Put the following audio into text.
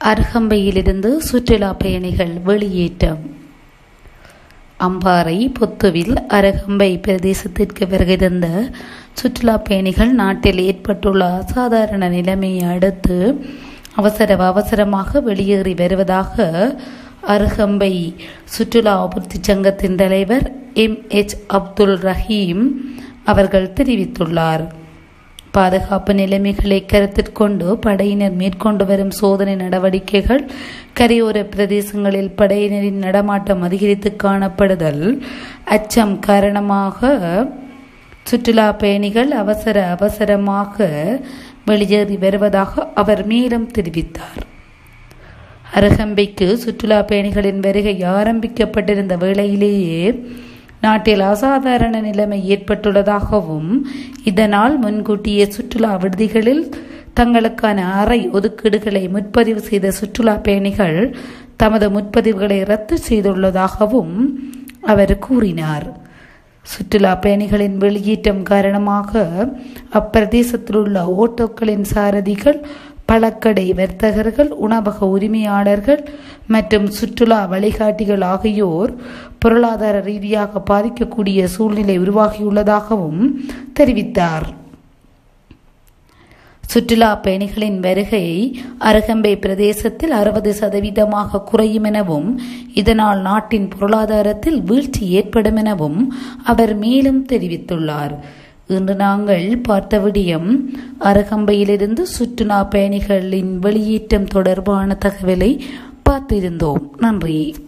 அருகம்பையிலிருந்து சுற்றுலா பயணிகள் வெளியேற்றம் அம்பாறை பொத்துவில் அருகம்பை பிரதேசத்திற்கு வருகை தந்த சுற்றுலா பயணிகள் நாட்டில் ஏற்பட்டுள்ள அசாதாரண நிலைமையை அடுத்து அவசர அவசரமாக வெளியேறி வருவதாக அருகம்பை சுற்றுலா அபிவிருத்தி சங்கத்தின் தலைவர் எம் எச் அப்துல் ரஹீம் அவர்கள் தெரிவித்துள்ளார் பாதுகாப்பு நிலைமைகளை கருத்தில் கொண்டு படையினர் மேற்கொண்டு வரும் சோதனை நடவடிக்கைகள் கரையோர பிரதேசங்களில் படையினரின் நடமாட்டம் அதிகரித்து காணப்படுதல் அச்சம் காரணமாக சுற்றுலா பயணிகள் அவசர அவசரமாக வெளியேறி வருவதாக அவர் மேலும் தெரிவித்தார் அருகம்பைக்கு சுற்றுலா பயணிகளின் வருகை ஆரம்பிக்கப்பட்டிருந்த வேளையிலேயே நாட்டில் அசாதாரண நிலைமை ஏற்பட்டுள்ளதாகவும் இதனால் முன்கூட்டியே சுற்றுலா விடுதிகளில் தங்களுக்கான அறை ஒதுக்கீடுகளை முன்பதிவு செய்த சுற்றுலா பயணிகள் தமது முன்பதிவுகளை ரத்து செய்துள்ளதாகவும் அவர் கூறினார் சுற்றுலா பயணிகளின் வெளியேற்றம் காரணமாக அப்பிரதேசத்தில் உள்ள ஓட்டோக்களின் சாரதிகள் பழக்கடை வர்த்தகர்கள் உணவக உரிமையாளர்கள் மற்றும் சுற்றுலா வழிகாட்டிகள் ஆகியோர் பொருளாதார ரீதியாக பாதிக்கக்கூடிய சூழ்நிலை உருவாகியுள்ளதாகவும் தெரிவித்தார் சுற்றுலா பயணிகளின் வருகை அருகம்பை பிரதேசத்தில் அறுபது சதவீதமாக குறையும் எனவும் இதனால் நாட்டின் பொருளாதாரத்தில் வீழ்ச்சி ஏற்படும் எனவும் அவர் மேலும் தெரிவித்துள்ளார் இன்று நாங்கள் பார்த்த விடியம் அருகம்பையிலிருந்து சுற்றுலா பயணிகளின் வெளியேற்றம் தொடர்பான தகவலை பார்த்திருந்தோம் நன்றி